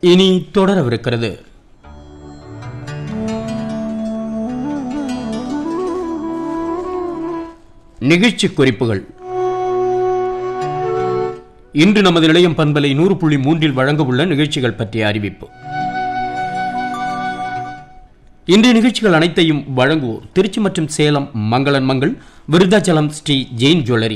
இனி தொடரவிருக்கிறது நிகழ்ச்சி குறிப்புகள் இன்று நமது நிலையம் பண்பலை நூறு புள்ளி மூன்றில் வழங்க உள்ள நிகழ்ச்சிகள் பற்றிய அறிவிப்பு இன்றைய நிகழ்ச்சிகள் அனைத்தையும் வழங்குவோர் திருச்சி மற்றும் சேலம் மங்களன் மங்கள் விருதாச்சலம் ஸ்ரீ ஜெயின் ஜுவல்லரி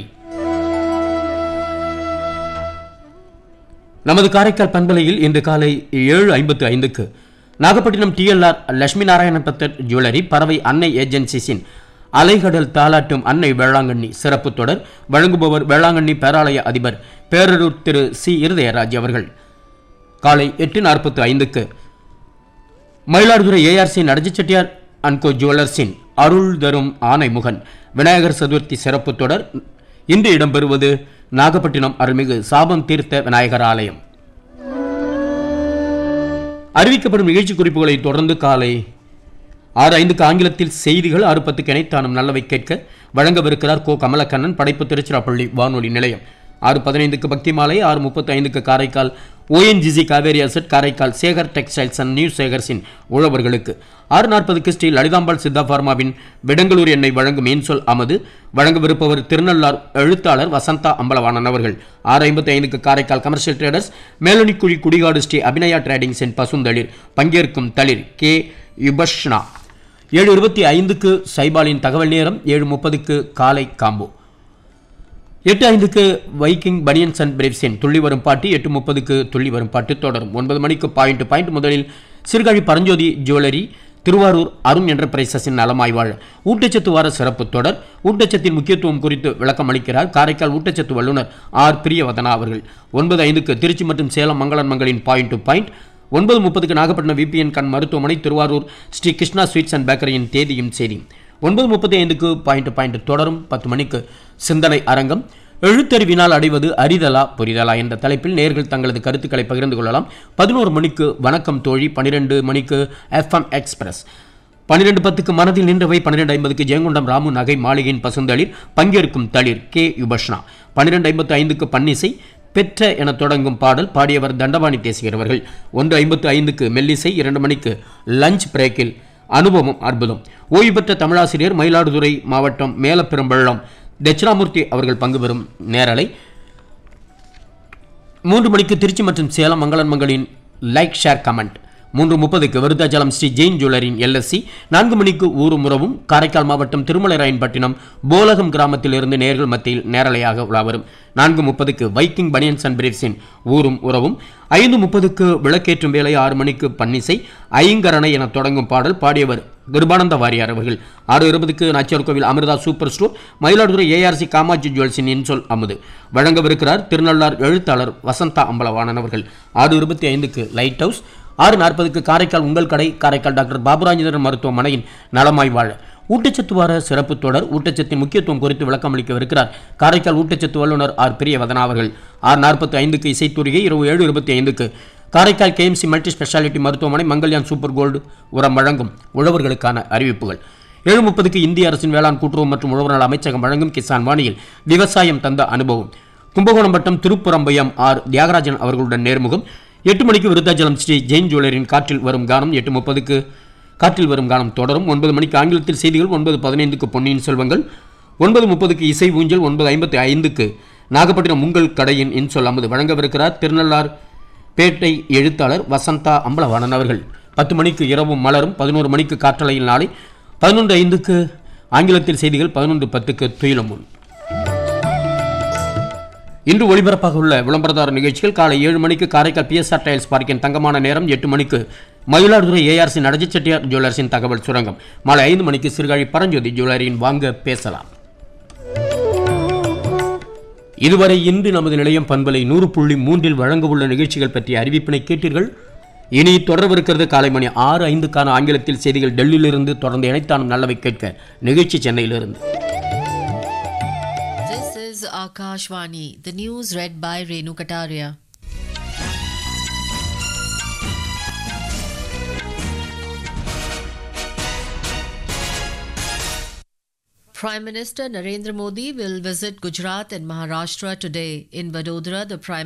நமது காரைக்கால் பண்பலையில் இன்று காலை ஏழு ஐம்பத்து ஐந்துக்கு நாகப்பட்டினம் டிஎல்ஆர் லட்சுமி நாராயண பத்தர் ஜுவல்லரி பறவை அன்னை ஏஜென்சிஸின் அலைகடல் தாலாட்டும் அன்னை வேளாங்கண்ணி சிறப்பு தொடர் வழங்குபவர் வேளாங்கண்ணி பேராலய அதிபர் பேரூர் திரு சி இருதயராஜ் அவர்கள் காலை எட்டு நாற்பத்து ஐந்துக்கு மயிலாடுதுறை ஏஆர்சி நடஜி செட்டியார் அன்கோ ஜுவல்லர்ஸின் அருள் தரும் ஆனைமுகன் விநாயகர் சதுர்த்தி சிறப்பு தொடர் இன்று இடம்பெறுவது நாகப்பட்டினம் அருள்மிகு சாபம் தீர்த்த விநாயகர் ஆலயம் அறிவிக்கப்படும் நிகழ்ச்சி குறிப்புகளை தொடர்ந்து காலை ஆறு ஐந்துக்கு ஆங்கிலத்தில் செய்திகள் ஆறு பத்துக்கு இணைத்தானும் நல்லவை கேட்க வழங்கவிருக்கிறார் கோ கமலக்கண்ணன் படைப்பு திருச்சிராப்பள்ளி வானொலி நிலையம் ஆறு பதினைந்துக்கு பக்தி மாலை ஆறு முப்பத்தி ஐந்துக்கு Karaikal ONGC Cauvery asset Karaikal Sekar textiles and new சேகர்ஸின் உழவர்களுக்கு ஆறு நாற்பதுக்கு ஸ்ரீ லலிதாம்பாள் சித்தா பார்மாவின் விடங்களூர் எண்ணெய் வழங்கும் இன்சொல் அமது வழங்கவிருப்பவர் திருநள்ளார் எழுத்தாளர் வசந்தா அம்பலவாணன் அவர்கள் ஆறு ஐம்பத்தி ஐந்துக்கு Karaikal commercial traders Melanikuzhi Kudikadu Sri Abhinaya tradings இன் பசுந்தளிர் பங்கேற்கும் தளிர் கே யுபஷ்னா ஏழு இருபத்தி ஐந்துக்கு சைபாலின் தகவல் நேரம் ஏழு முப்பதுக்கு காலை காம்போ எட்டு ஐந்துக்கு வைக்கிங் பனியன்ஸ் அண்ட் பிரேவ்ஸின் துள்ளி வரும் பாட்டு எட்டு முப்பதுக்கு துள்ளி வரும் பாட்டு தொடரும் ஒன்பது மணிக்கு பாயிண்ட் பாயிண்ட் முதலில் சிறுகாழி பரஞ்சோதி ஜுவல்லரி திருவாரூர் அருண் என்டர்பிரைசஸின் நலமாய்வாழ் ஊட்டச்சத்து வார சிறப்பு தொடர் ஊட்டச்சத்தின் முக்கியத்துவம் குறித்து விளக்கம் அளிக்கிறார் காரைக்கால் ஊட்டச்சத்து வல்லுநர் ஆர் பிரியவதனா அவர்கள் ஒன்பது ஐந்துக்கு திருச்சி மற்றும் சேலம் மங்களன் மங்களின் பாயிண்ட் டு பாயிண்ட் ஒன்பது முப்பதுக்கு நாகப்பட்டினம் விபிஎன் கண் மருத்துவமனை திருவாரூர் ஸ்ரீ கிருஷ்ணா ஸ்வீட்ஸ் அண்ட் பேக்கரியின் தேதியும் செய்தியும் ஒன்பது முப்பத்தி ஐந்துக்கு பாயிண்ட் பாயிண்ட் தொடரும் பத்து மணிக்கு சிந்தனை அரங்கம் எழுத்தறிவினால் அடைவது அரிதலா புரிதலா என்ற தலைப்பில் நேர்கள் தங்களது கருத்துக்களை பகிர்ந்து கொள்ளலாம் பதினோரு மணிக்கு வணக்கம் தோழி பன்னிரெண்டு மணிக்கு எஃப்எம் எக்ஸ்பிரஸ் பன்னிரெண்டு பத்துக்கு மனதில் நின்றவை பன்னிரெண்டு ஐம்பதுக்கு ஜெயங்கொண்டம் ராமு நகை மாளிகையின் பசுந்தளிர் பங்கேற்கும் தளிர் கே யுபஷ்னா பன்னிரெண்டு ஐம்பத்து ஐந்துக்கு பன்னிசை பெற்ற என தொடங்கும் பாடல் பாடியவர் தண்டபாணி தேசிகரவர்கள் ஒன்று ஐம்பத்து ஐந்துக்கு மெல்லிசை இரண்டு மணிக்கு லஞ்ச் பிரேக்கில் அனுபவம் அற்புதம் ஓய்வு பெற்ற தமிழாசிரியர் மயிலாடுதுறை மாவட்டம் மேலப்பெரும்பள்ளம் தட்சிணாமூர்த்தி அவர்கள் பங்கு பெறும் நேரலை மூன்று மணிக்கு திருச்சி மற்றும் சேலம் மங்களன் மங்களின் லைக் ஷேர் கமெண்ட் மூன்று முப்பதுக்கு விருத்தாச்சலம் ஸ்ரீ ஜெயின் ஜுவல்லரின் எல்எஸ்சி நான்கு மணிக்கு ஊரும் உறவும் காரைக்கால் மாவட்டம் திருமலைராயன்பட்டினம் போலகம் கிராமத்தில் இருந்து நேர்கள் மத்தியில் நேரலையாக உலா வரும் நான்கு முப்பதுக்கு வைக்கிங் பனியன்ஸ் அண்ட் பிரீஃப்ஸின் ஊரும் உறவும் ஐந்து முப்பதுக்கு விளக்கேற்றும் வேலை ஆறு மணிக்கு பன்னிசை ஐங்கரணை என தொடங்கும் பாடல் பாடியவர் கிருபானந்த வாரியார் அவர்கள் ஆறு இருபதுக்கு Nachiyar Koil Amirtha super store Mayiladuthurai ARC Kamatchi ஜுவல்ஸின் இன்சொல் அமுது வழங்கவிருக்கிறார் திருநள்ளார் எழுத்தாளர் வசந்தா அம்பலவாணன் அவர்கள் ஆறு இருபத்தி ஐந்துக்கு லைட் ஹவுஸ் ஆறு நாற்பதுக்கு காரைக்கால் உங்கள் கடை காரைக்கால் டாக்டர் பாபுராஜேந்திரன் மருத்துவமனையின் நலமாய் வாழ ஊட்டச்சத்து வார சிறப்பு தொடர் ஊட்டச்சத்தின் முக்கியத்துவம் குறித்து விளக்கம் அளிக்கவிருக்கிறார் காரைக்கால் ஊட்டச்சத்து வல்லுநர் ஆர் பிரியவதனா அவர்கள் ஆறு நாற்பத்தி ஐந்துக்கு இசைத்தூரிகை இரவு ஏழு இருபத்தி ஐந்துக்கு காரைக்கால் கேஎம்சி மல்டி ஸ்பெஷாலிட்டி மருத்துவமனை மங்கல்யான் சூப்பர் கோல்டு உரம் வழங்கும் உழவர்களுக்கான அறிவிப்புகள் ஏழு முப்பதுக்கு இந்திய அரசின் வேளாண் கூட்டுறவு மற்றும் உழவர் நல அமைச்சகம் வழங்கும் கிசான் வாணியில் விவசாயம் தந்த அனுபவம் கும்பகோணம் வட்டம் திருப்புறம்பயம் ஆர் தியாகராஜன் அவர்களுடன் நேர்முகம் எட்டு மணிக்கு விருத்தாச்சலம் ஸ்ரீ ஜெயின் ஜுவல்லரின் காற்றில் வரும் கானம் எட்டு முப்பதுக்கு காற்றில் வரும் கானம் தொடரும் ஒன்பது மணிக்கு ஆங்கிலத்தில் செய்திகள் ஒன்பது பதினைந்துக்கு பொன்னியின் செல்வங்கள் ஒன்பது முப்பதுக்கு இசை ஊஞ்சல் ஒன்பது ஐம்பத்தி ஐந்துக்கு நாகப்பட்டினம் உங்கள் கடையின் இன்சொல் அமுது வழங்கவிருக்கிறார் திருநள்ளார் பேட்டை எழுத்தாளர் வசந்தா அம்பலவாணன் அவர்கள் பத்து மணிக்கு இரவும் மலரும் பதினோரு மணிக்கு காற்றலையில் நாளை பதினொன்று ஐந்துக்கு ஆங்கிலத்தில் செய்திகள் பதினொன்று பத்துக்கு துயிலமுன் இன்று ஒளிபரப்பாக உள்ள விளம்பரதார நிகழ்ச்சிகள் காலை ஏழு மணிக்கு காரைக்கால் பிஎஸ்ஆர் டைல்ஸ் பார்க்கின் தங்கமான நேரம் எட்டு மணிக்கு மயிலாடுதுறை ஏஆர்சி நடஜி செட்டியார் ஜுவல்லர்ஸின் தகவல் சுரங்கம் மாலை ஐந்து மணிக்கு சிறுகாழி பரஞ்சோதி ஜுவல்லரியின் வாங்க பேசலாம் இதுவரை இன்று நமது நிலையம் பண்பலை நூறு புள்ளி மூன்றில் வழங்க உள்ள நிகழ்ச்சிகள் பற்றிய அறிவிப்பினை கேட்டீர்கள் இனி தொடரவிருக்கிறது காலை மணி ஆறு ஐந்துக்கான ஆங்கிலத்தில் செய்திகள் டெல்லியிலிருந்து தொடர்ந்து இணைத்தானும் நல்லவை கேட்க நிகழ்ச்சி சென்னையிலிருந்து This is Akashvani, the news read by Renu Kataria. Prime Minister Narendra Modi will visit Gujarat and Maharashtra today. In Vadodara, the Prime